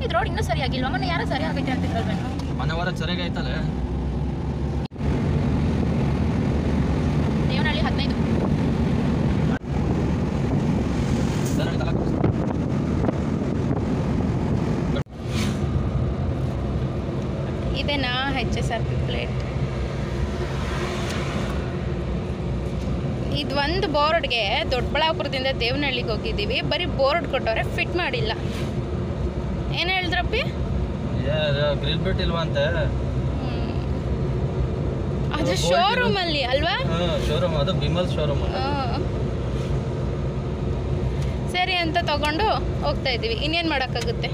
ಇದು ರೋಡ್ ಇನ್ನೂ ಸರಿಯಾಗಿಲ್ವಾ ಮೊನ್ನೆ ಯಾರೋ ಸರಿ ಆಗೈತೆ ಅಂತಿದ್ರಲ್ವೇನು ಮನೆ ವಾರ ಸರಿಯಾಗೈತಲ್ಲ ದೇವನಹಳ್ಳಿ ಹದಿನೈದು ಧನಹಳ್ಳಿ ತಾಲೂಕು. ಇದೇನಾ H S R P plate ಇದು ಒಂದು ಬೋರ್ಡ್ಗೆ ದೊಡ್ಡಬಳ್ಳಾಪುರದಿಂದ ದೇವನಹಳ್ಳಿಗೆ ಹೋಗಿದ್ದೀವಿ ಬರೀ ಬೋರ್ಡ್ ಕೊಟ್ಟವ್ರೆ ಫಿಟ್ ಮಾಡಿಲ್ಲ ಏನು ಹೇಳಿದ್ರಪ್ಪಿ ಏ ಗ್ರಿಲ್ ಬಿಟ್ ಇಲ್ವಂತೆ ಹ್ಮ್. ಅದು ಬೋರ್ಡ್ ಶೋರೂಮಲ್ಲಿ ಅಲ್ವಾ ಹಾಂ ಶೋರೂಮ್ ಅದು ಬಿಮಲ್ ಶೋರೂಮ್ ಆ. ಸರಿ ಅಂತ ತಗೊಂಡು ಹೋಗ್ತಾ ಇದ್ದೀವಿ ಇನ್ನೇನು ಮಾಡೋಕ್ಕಾಗುತ್ತೆ